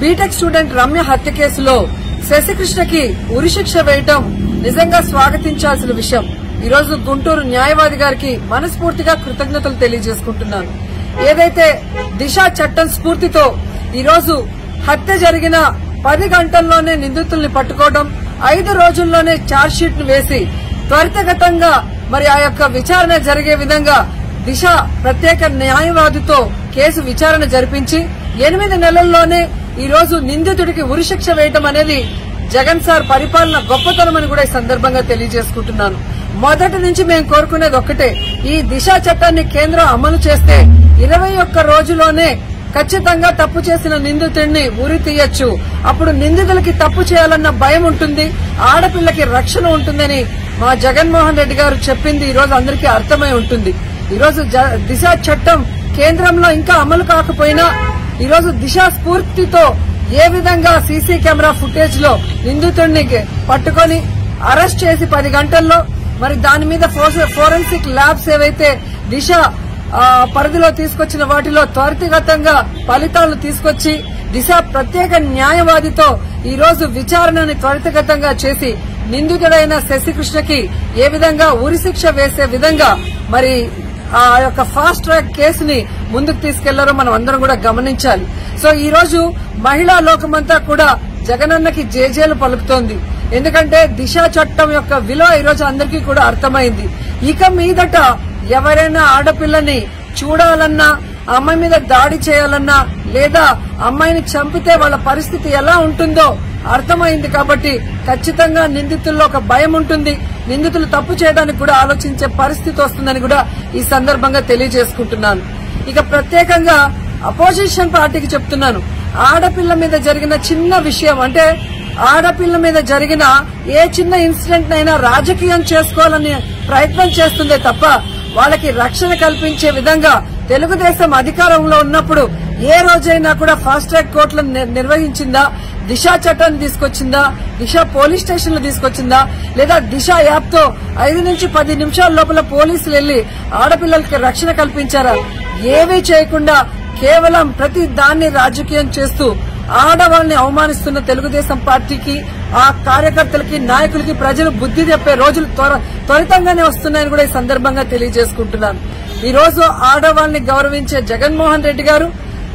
BTech student Ramya హత్య కేసులో శశికృష్ణకి ఉరిశిక్ష వేయటం నిజంగా స్వాగతించాల్సిన విషయం ఈ రోజు గుంటూరు న్యాయవాది గారికి మనస్ఫూర్తిగా కృతజ్ఞతలు తెలియజేసుకుంటున్నాను ఏదైతే దిశ చట్టం స్ఫూర్తితో ఈ రోజు హత్య జరిగిన పది గంటల్లోనే నిందితుల్ని పట్టుకోవడం ఐదు రోజుల్లోనే ఛార్జ్ షీట్ ను వేసి త్వరితగతంగా మరి ఆ యొక్క విచారణ జరిగే విధంగా దిశ ప్రత్యేక న్యాయవాదితో కేసు విచారణ జరిపించి ఎనిమిది నెలల్లోనే ఈ రోజు నిందితుడికి ఉరిశిక్ష వేయటం అనేది జగన్ సార్ పరిపాలన గొప్పతనమని కూడా ఈ సందర్భంగా తెలియజేసుకుంటున్నాను మొదటి నుంచి మేము కోరుకునేది ఒక్కటే ఈ దిశ చట్టాన్ని కేంద్రం అమలు చేస్తే ఇరవై ఒక్క రోజులోనే ఖచ్చితంగా తప్పు చేసిన నిందితుడిని ఉరి తీయొచ్చు అప్పుడు నిందితులకి తప్పు చేయాలన్న భయం ఉంటుంది ఆడపిల్లకి రక్షణ ఉంటుందని మా జగన్మోహన్ రెడ్డి గారు చెప్పింది ఈ రోజు అందరికీ అర్థమై ఉంటుంది ఈ రోజు జ- దిశ చట్టం కేంద్రంలో ఇంకా అమలు కాకపోయినా ఈ రోజు దిశ స్ఫూర్తితో ఏ విధంగా సీసీ కెమెరా ఫుటేజ్ లో నిందితుడిని పట్టుకొని అరెస్ట్ చేసి పది గంటల్లో మరి దాని మీద ఫోరె- ఫోరెన్సిక్ ల్యాబ్స్ ఏవైతే దిశ ఆ, పరిధిలో తీసుకొచ్చిన వాటిలో త్వరితగతంగా ఫలితాలను తీసుకొచ్చి దిశ ప్రత్యేక న్యాయవాదితో ఈ రోజు విచారణని త్వరితగతంగా చేసి నిందితుడైన శశికృష్ణకి ఏ విధంగా ఉరిశిక్ష వేసే విధంగా మరి ఆ యొక్క ఫాస్ట్ ట్రాక్ కేసుని ముందుకు తీసుకెళ్లారో మనం అందరం కూడా గమనించాలి సో ఈ రోజు మహిళా లోకమంతా కూడా జగనన్నకి జేజేలు పలుకుతోంది ఎందుకంటే దిశ చట్టం యొక్క విలువ ఈ రోజు అందరికీ కూడా అర్థమైంది ఇక మీదట ఎవరైనా ఆడపిల్లని చూడాలన్నా అమ్మాయి మీద దాడి చేయాలన్నా లేదా అమ్మాయిని చంపితే వాళ్ళ పరిస్థితి ఎలా ఉంటుందో అర్థమైంది కాబట్టి ఖచ్చితంగా నిందితుల్లో ఒక భయం ఉంటుంది నిందితులు తప్పు చేయడానికి కూడా ఆలోచించే పరిస్థితి వస్తుందని కూడా ఈ సందర్భంగా తెలియజేసుకుంటున్నాను ఇక ప్రత్యేకంగా అపోజిషన్ పార్టీకి చెప్తున్నాను ఆడపిల్ల మీద జరిగిన చిన్న విషయం అంటే ఆడపిల్ల మీద జరిగిన ఏ చిన్న ఇన్సిడెంట్ అయినా రాజకీయం చేసుకోవాలని ప్రయత్నం చేస్తుందే తప్ప వాళ్ళకి రక్షణ కల్పించే విధంగా తెలుగుదేశం అధికారంలో ఉన్నప్పుడు ఏ రోజైనా కూడా ఫాస్ట్ ట్రాక్ కోర్టులను నిర్- నిర్వహించిందా దిశ చట్టాన్ని తీసుకొచ్చిందా దిశ పోలీస్ స్టేషన్లు తీసుకొచ్చిందా లేదా దిశ యాప్ తో ఐదు నుంచి పది నిమిషాల లోపల పోలీసులు వెళ్లి ఆడపిల్లలకి రక్షణ కల్పించారా ఏవీ చేయకుండా కేవలం ప్రతి దాన్ని రాజకీయం చేస్తూ ఆడవాళ్ళని అవమానిస్తున్న తెలుగుదేశం పార్టీకి ఆ కార్యకర్తలకి నాయకులకి ప్రజలు బుద్ధి చెప్పే రోజులు త్వర త్వరితంగానే వస్తున్నాయని కూడా ఈ సందర్భంగా తెలియజేసుకుంటున్నాను ఈ రోజు ఆడవాళ్ళని గౌరవించే జగన్మోహన్ రెడ్డి గారు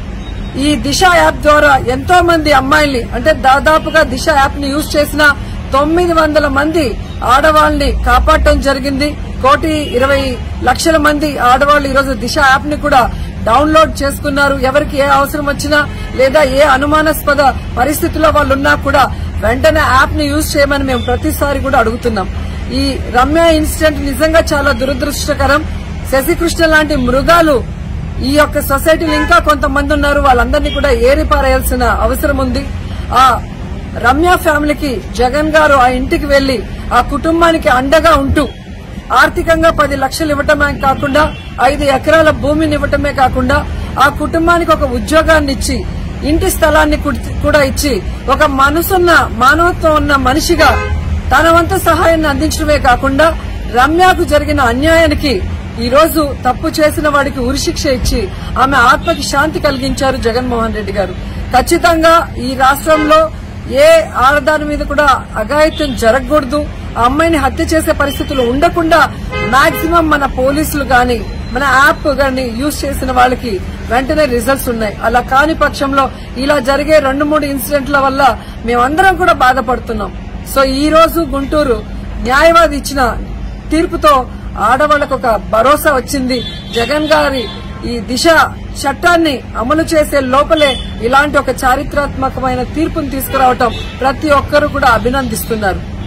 ఈ దిశ యాప్ ద్వారా ఎంతో మంది అమ్మాయిల్ని అంటే దాదాపుగా దిశ యాప్ ని యూజ్ చేసిన తొమ్మిది వందల మంది ఆడవాళ్ళని కాపాడటం జరిగింది కోటి ఇరవై లక్షల మంది ఆడవాళ్లు ఈరోజు దిశ యాప్ ని కూడా డౌన్లోడ్ చేసుకున్నారు ఎవరికి ఏ అవసరం వచ్చినా లేదా ఏ అనుమానాస్పద పరిస్థితుల్లో వాళ్ళు ఉన్నా కూడా వెంటనే యాప్ ని యూజ్ చేయమని మేము ప్రతిసారి కూడా అడుగుతున్నాం ఈ రమ్య ఇన్సిడెంట్ నిజంగా చాలా దురదృష్టకరం శశికృష్ణ లాంటి మృగాలు ఈ యొక్క సొసైటీలో ఇంకా కొంతమంది ఉన్నారు వాళ్ళందరినీ కూడా ఏరిపారేయాల్సిన అవసరం ఉంది ఆ రమ్య ఫ్యామిలీకి జగన్ గారు ఆ ఇంటికి వెళ్లి ఆ కుటుంబానికి అండగా ఉంటూ ఆర్థికంగా పది లక్షలు ఇవ్వటమే కాకుండా ఐదు ఎకరాల భూమిని ఇవ్వటమే కాకుండా ఆ కుటుంబానికి ఒక ఉద్యోగాన్ని ఇచ్చి ఇంటి స్థలాన్ని కుడ్- కూడా ఇచ్చి ఒక మనసున్న మానవత్వం ఉన్న మనిషిగా తన వంతు సహాయాన్ని అందించడమే కాకుండా రమ్యకు జరిగిన అన్యాయానికి ఈ రోజు తప్పు చేసిన వాడికి ఉరిశిక్ష ఇచ్చి ఆమె ఆత్మకి శాంతి కలిగించారు జగన్మోహన్ రెడ్డి గారు ఖచ్చితంగా ఈ రాష్ట్రంలో ఏ ఆడదాని మీద కూడా అఘాయిత్యం జరగకూడదు ఆ అమ్మాయిని హత్య చేసే పరిస్థితులు ఉండకుండా మాక్సిమం మన పోలీసులు గాని మన యాప్ గాని యూజ్ చేసిన వాళ్ళకి వెంటనే రిజల్ట్స్ ఉన్నాయి అలా కాని పక్షంలో ఇలా జరిగే రెండు మూడు ఇన్సిడెంట్ల వల్ల మేమందరం కూడా బాధపడుతున్నాం సో ఈ రోజు గుంటూరు న్యాయవాది ఇచ్చిన తీర్పుతో ఆడవాళ్లకు ఒక భరోసా వచ్చింది జగన్ గారి ఈ దిశ చట్టాన్ని అమలు చేసే లోపలే ఇలాంటి ఒక చారిత్రాత్మకమైన తీర్పును తీసుకురావటం ప్రతి ఒక్కరూ కూడా అభినందిస్తున్నారు